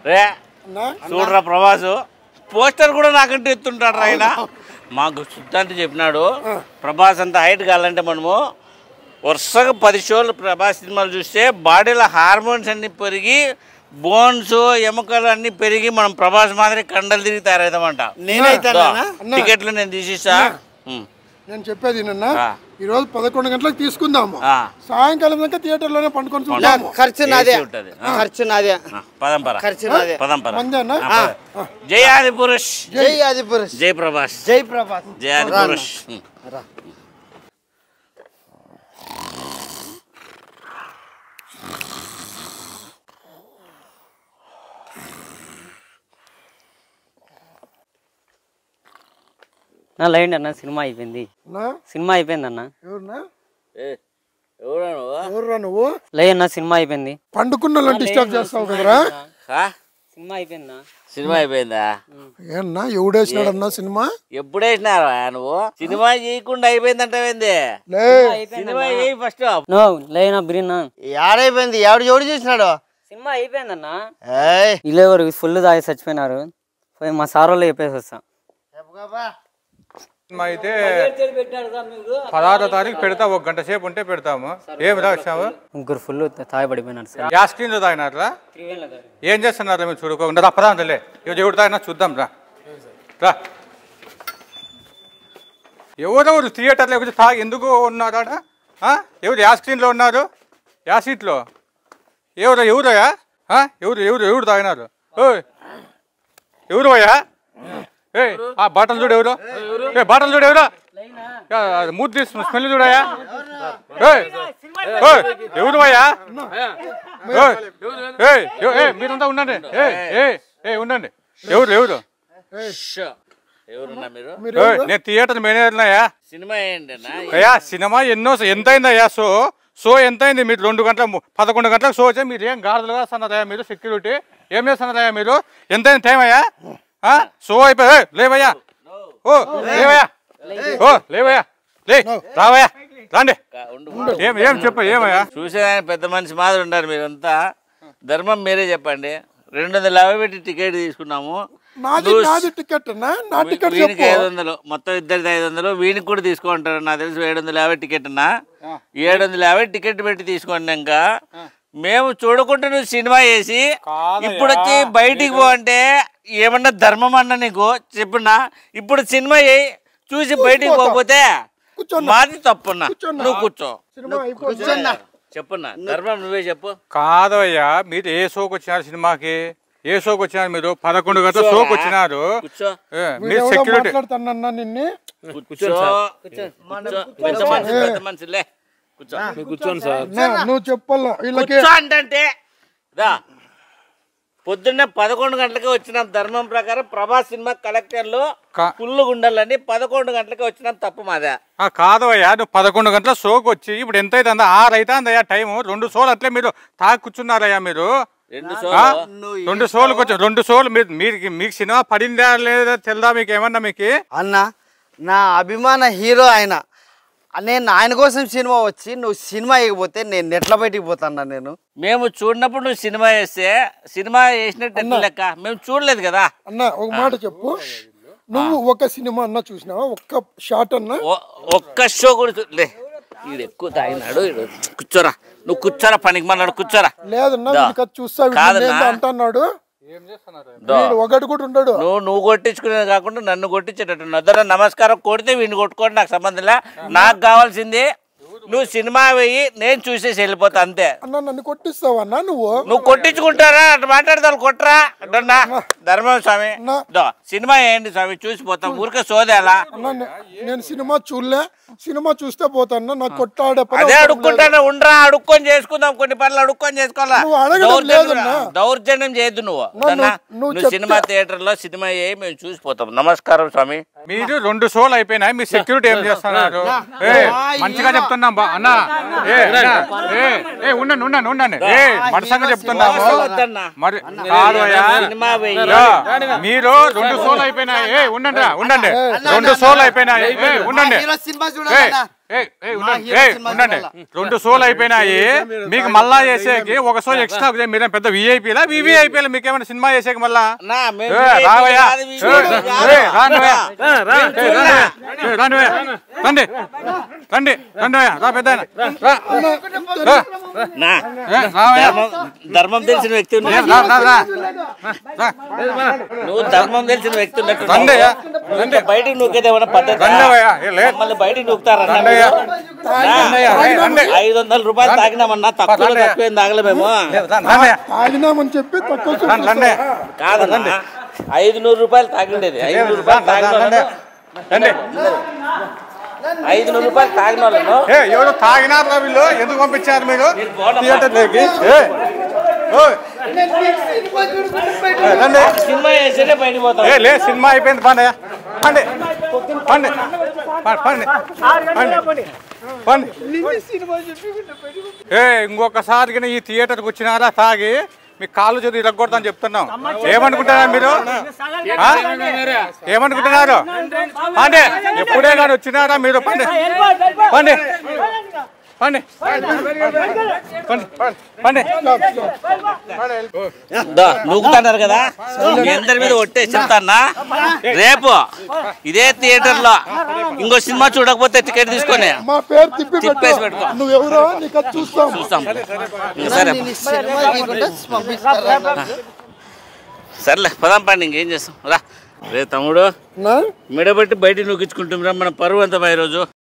రే అన్నా చూడరా ప్రభాసు పోస్టర్ కూడా నాకంటే ఎత్తుంటాడు రా ఆయన మాకు సిద్ధాంతి చెప్పినాడు ప్రభాస్ అంత హైట్ కావాలంటే మనము వరుసగా పది షోలు ప్రభాస్ సినిమాలు చూస్తే బాడీలో హార్మోన్స్ అన్ని పెరిగి బోన్స్ ఎముకలు అన్ని పెరిగి మనం ప్రభాస్ మాదిరి కండలు తిరిగి తయారవుతామంట నేనైతానా అన్నా. టికెట్లు నేను తీసిస్తా ఉమ్. నేను చెప్పేది నిన్న ఆ. ఈ రోజు పదకొండు గంటలకు తీసుకుందాము ఆ. సాయంకాలం దాకా థియేటర్ లోనే పండుకొని చూద్దాము ఖర్చు నాదే ఏసీ ఉంటది. ఆ. ఖర్చు నాదే ఆ, పదం పర ఖర్చు నాదే పదం పర మందేనా? ఆ, పద. జై ఆది పురుష్ జై ఆది పురుష్ జై ప్రభాస్ జై ప్రభాస్ జై ఆది రా పురుష్ ఉమ్. రా. నా లైన్ అన్న సినిమా అయిపోయింది అన్నా సినిమా అయిపోయింది అన్న ఎవరున్నా ఏ, ఎవరా నువ్వు ఎవర్రా నువ్వు లై అన్న సినిమా అయిపోయింది పండుకున్న వాళ్ళని డిస్టర్బ్ చేస్తావు కదరా ఆ? సినిమా అయిపోయిందా సినిమా అయిపోయిందా ఏమన్నా ఎవడేసినాడన్నా సినిమా ఎప్పుడు వేసినారా నువ్వు సినిమా చేయకుండా అయిపోయిందంటావేంది లే సినిమా చేయి ఫస్ట్ నో లేనా బిరినా ఏడైపోయింది ఎవడు ఎవడు చూసినాడు సినిమా అయిపోయిందన్న ఏయ్ ఇలా ఎవరు ఫుల్ తాగి చచ్చిపోయినారు పోయి మా సార్ వాళ్ళు చెప్పేసి వస్తా సినిమా అయితే పదహారో తారీఖు పెడతా ఒక గంట సేపు ఉంటే పెడతాము ఏమి రాసాము ముగ్గురు ఫుల్ తాగి పడిపోయినారు సార్ గ్యాస్ స్క్రీన్లో తాగినారా ఏం చేస్తున్నారు మీరు చూడుకోకుండా రప్పదాంతలే ఇవి ఎవరు తాగినా చూద్దాం రా రా ఎవరెవరు థియేటర్లో వచ్చి తాగి ఎందుకు ఉన్నారు ఆడ ఆ? ఎవరు యా స్క్రీన్లో ఉన్నారు యా సీట్లో ఎవరు ఎవరయ్యా ఆ? ఎవరు ఎవరు ఎవరు తాగినారు ఓయ్ ఎవరు అయ్యా ఏ ఆ బాటలు చూడు ఎవరు ఏ బాటలు చూడు ఎవరు యా, అది మూత తీసు స్మెల్ చూడయా ఏయ్ ఓయ్, ఎవరు అయ్యా ఓయ్, ఏయ్, ఎవ- ఏయ్, మీరంతా ఉండండి ఏ ఏ ఏ ఉండండి ఎవరు ఎవరు షో. ఎవరున్నా మీరు ఏయ్, నేను థియేటర్ మేనేజర్నయ్యా సినిమా ఏంటన్నా అయ్యా సినిమా ఎన్నో ఎంత అయిందయ్యా షో షో ఎంత అయింది మీరు రెండు గంటల ము- పదకొండు గంటలకు షో వచ్చే మీరు ఏం గాడులుగా వస్తున్నారయ్యా మీరు సెక్యూరిటీ ఏం చేస్తున్నారయ్యా మీరు ఎంత అయింది టైం అయ్యా ఆ? షో అయిపోయి ఏయ్, లేవయ్యా ఓ లేవయ్యా ఓ లేవయ్యా లే రావయ్యా రాండి ఉండు ఏం ఏం చెప్ప ఏమయ్యా చూసేదానికి పెద్ద మనిషి మాదిరి ఉన్నారు మీరంతా ధర్మం మీరే చెప్పండి రెండు వందల యాభై పెట్టి టికెట్ తీసుకున్నాము నాది నువ్వు నాది టికెట్ అన్నా నా టికెట్ వీనికి చెప్పు ఐదు వందలు మొత్తం ఇద్దరికి ఐదు వందలు వీనికి కూడా తీసుకుంటారు నాకు తెలిసి ఏడు వందల యాభై టికెట్ అన్నా ఏడు వందల యాభై టికెట్ పెట్టి తీసుకున్నాక మేము చూడకుండా నువ్వు సినిమా వేసి ఇప్పుడు వచ్చి బయటికి పో అంటే ఏమన్నా ధర్మం అన్నా నీకు చెప్పున్నా ఇప్పుడు సినిమా వేయి చూసి బయటికి పోకపోతే కూర్చోన్నా. మాది తప్పున్నా కూర్చోన్నా. నువ్వు కూర్చో సినిమా అయిపోయింది చెప్పున్నా ధర్మం నువ్వే చెప్పు కాదయ్యా మీరు ఏ షోకి వచ్చినారు సినిమాకి ఏ షోకి వచ్చినారు మీరు పదకొండు గంటల షోకి వచ్చినారు కూర్చో ఏ, మీరు వీడెవడో సెక్యూరిటీ మాట్లాడుతానన్నా నిన్ను కూర్చో కూర్చో. పెద్ద మనిషి పెద్ద మనిషిలే కూర్చో నా, నువ్వు చెప్పాలా వీళ్ళకి కూర్చో అంటే దా పొద్దున్నే పదకొండు గంటలకే వచ్చినాం ధర్మం ప్రకారం ప్రభాస్ సినిమా కలెక్టర్ లో కా- ఫుల్ గుండాలని పదకొండు గంటలకే వచ్చినాం తప్పు మాదా ఆ, కాదయ్యా నువ్వు పదకొండు గంటల షోకి వచ్చి ఇప్పుడు ఎంత అవుతుందా ఆరు అవుతుందయ్యా టైం రెండు షోలు అట్లే మీరు తాగి కూర్చున్నారయ్యా మీరు రెండు ఆ? సోలు రెండు షోలకు వచ్చి రెండు షోలు మీరు మీకు మీకు సినిమా పడిందా లేదా తెల్దా మీకు ఏమన్నా మీకు అన్న నా అభిమాన హీరో ఆయన నేను ఆయన కోసం సినిమా వచ్చి నువ్వు సినిమా వేయకపోతే నేను ఎట్లా బయటికి పోతాను నేను మేము చూడనప్పుడు నువ్వు సినిమా వేస్తే సినిమా వేసినట్టు ఎట్లా లెక్క మేము చూడలేదు కదా అన్న ఒక మాట చెప్పు నువ్వు ఒక సినిమా అన్న చూసినావా ఒక్క షాట్ అన్న ఒ- ఒక్క షో కూడా చూ- లే ఈడు ఎక్కువ తాగినాడు ఈడు కూర్చోరా నువ్వు కూర్చోరా పనికి మన్నాడు కూర్చోరా లేదన్నా దా. వీడికి అది చూస్తా వీడు కాదన్నా. నిన్నేందో అంటున్నాడు దో. వీడు ఒకటి కూడా ఉండడు నువ్వు నువ్వు కొట్టించుకునేది కాకుండా నన్ను కొట్టించేటట్టు నద్దర నమస్కారం కొడితే వీడిని కొట్టుకోండి నాకు సంబంధం లే నాకు కావాల్సింది నువ్వు సినిమా వెయ్యి నేను చూసేసి వెళ్ళిపోతా అంతే అన్న నన్ను కొట్టిస్తావన్నా నువ్వు నువ్వు కొట్టించుకుంటారా అట్లా మాట్లాడతాను కొట్టరా అడ్డన్నా ధర్మం స్వామి అన్నా. దో సినిమా వేయండి స్వామి చూసిపోతాం ఊరికే సోదేలా అన్న నే- నేను సినిమా చూడలే సినిమా చూస్తే పోతాను నాకు కొట్టాడే పని అదే అవసరం లేదు. అడుక్కుంటాను ఉండరా అడుక్కొని చేసుకుందాం కొన్ని పనులు అడుక్కొని చేసుకోవాలా నువ్వు అడగడం దౌర్జన్యం- లేదన్నా. దౌర్జన్యం చేయొద్దు నువ్వు నువ్వు- అదన్నా? నువ్వు నువ్వు చెప్తే- సినిమా థియేటర్ లో సినిమా వేయి మేము చూసిపోతాం నమస్కారం స్వామి మీరు రెండు షోలు అయిపోయినాయి మీ సెక్యూరిటీ ఏం చేస్తున్నారు ఏ మంచిగా చెప్తున్నాం బా అన్న ఏ అన్న, ఏ ఏ ఉండండి ఉండండి ఉండండి ఏ మనసంగా చెప్తున్నాము వద్దన్నా. మరి కాదు అయ్యా సినిమా వెయ్యి యా, మీరు రెండు షోలు అయిపోయినాయి ఏ ఉండండి రా, ఉండండి రెండు షోలు అయిపోయినాయి ఏ ఉండండి హీరో సినిమా ఏ చూడాలన్నా ఏయ్, ఏయ్, మా ఉండండి. హీరో ఏయ్, సినిమా ఉండండి చూడాలా? రెండు షోలు అయిపోయినాయి మీకు మళ్ళా చేసేకి ఒక షో ఎక్స్ట్రా మీరేం పెద్ద విఐపీలా వివిఐపీలా మీకు ఏమైనా సినిమా చేసేకి మళ్ళా నా మేము ఏ, VIP రావయ్యా కాదు, ఏ, VIP కాదు. ఏ, రానువయ్యా. ఏ, రానువయ్యా. ఏ, రానువయ్యా. రండి రండి రండివయ్యా రా పెద్ద రా రా. నా ఏ, రావయ్యా. ధర్మం ధర్మం తెలిసిన వ్యక్తి ఏ, ఉన్నాడు. రా, రా, రా. రా. నువ్వు ధర్మం తెలిసిన వ్యక్తి ఉన్నట్టు రండయ్యా రండి బయటికి నూకేది ఏమన్నా పద్ధతి రండవయ్యా ఏ, లే మమ్మల్ని బయటికి నూకుతారా రండయ్యా రండయ్యా ఏ, రండి ఐదు వందల రూపాయలు తాగినామన్నా తక్కువ రండి. తక్కువేం తాగలే మేము రండయ్యా తాగినామని చెప్పి తక్కువ రండి రండి కాదన్నా ఐదు నూరు రూపాయలు తాగిండేది ఐదు నూరు రూపాయలు తాగిన రండి వాళ్ళను- రండి ఐదు నూరు రూపాయలు తాగిన వాళ్ళను ఏ ఎవరు తాగినారా వీళ్ళు ఎందుకు పంపించారు మీరు థియేటర్లోకి ఏ, ఓయ్. ఏ, రండి సినిమా వేస్తేనే బయటికి పోతాం ఏ లే సినిమా అయిపోయింది పండి పండి పండి పండి పండి పండి ఏ ఇంకొకసారి గిన ఈ థియేటర్కి వచ్చినారా తాగి మీ కాళ్ళు చదివి ఇరగొడతాను చెప్తున్నాం ఏమనుకుంటున్నారు మీరు ఆ? ఏమనుకుంటున్నారు పండి ఎప్పుడే కానీ వచ్చినారా మీరు పండి పండి పండి పండి పండి దో, నూకుతున్నారు కదా మీ అందరి మీద ఒట్టే చెప్తానా రేపు ఇదే థియేటర్ లో ఇంకో సినిమా చూడకపోతే టికెట్ తీసుకొని మా పేరు తిప్పి తిప్పేసి పెట్టు పెట్టుకో. నువ్వెవరో నీకు అది చూస్తాం చూస్తాం ఇంక సరే నేను ఈ సినిమా ఇవ్వకుండా పంపిస్తారా సర్లే పదాం పండి ఇంకేం చేస్తాం రా రే తమ్ముడు నా మెడబట్టి బయట నూకించుకుంటున్నాం మన పరువు ఎంత ఈరోజు